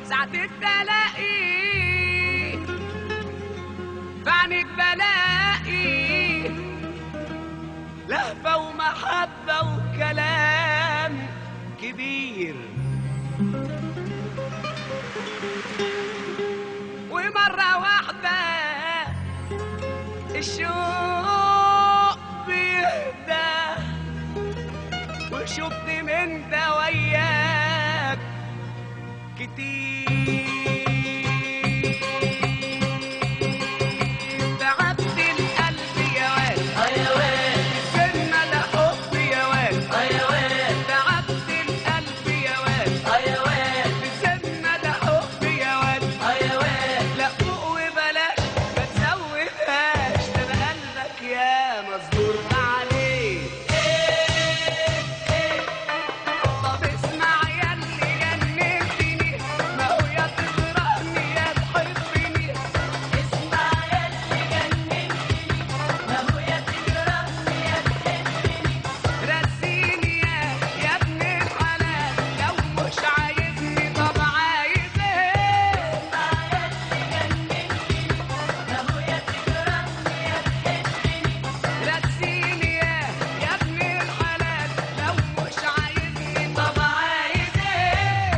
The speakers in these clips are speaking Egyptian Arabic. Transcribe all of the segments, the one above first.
ساعتك تلاقي فعنك بلاقي لهفة ومحبة وكلام كبير ومرة واحدة الشوق بيهدى وشفت من ده وياك كتير تعبت القلب يا واد سنة لحب يا واد تعبت القلب يا واد سنة لحب يا واد لا فوق وبلاش ما تزودهاش ده انا قلبك يا مصدور عليه طب اسمع يا اللي جننتني ما هو يا تكرهني يا تحبني اسمع يا اللي جننتني ما هو يا تكرهني يا تحبني رسيني يا يا ابن الحلال لو مش عايزني طب عايز ايه اسمع يا اللي جننتني ما هو يا تكرهني يا تحبني رسيني يا يا ابن الحلال لو مش عايزني طب عايز ايه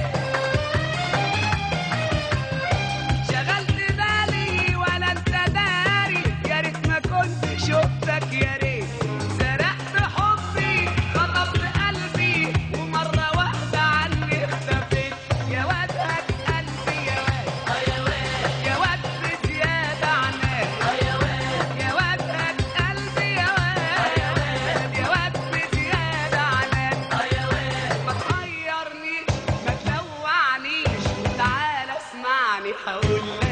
شغلت بالي ولا انت داري يا ريت ما كنت شفتك يا ريت سرقت حبي خطفت قلبي ومرة واحدة عني اختفيت يا واد هات قلبي يا واد يا واد يا واد بزيادة عناك يا واد يا واد هات قلبي يا واد يا واد بزيادة عناك يا واد ما تحيرنيش ما تلوعنيش تعال اسمعني هقول لك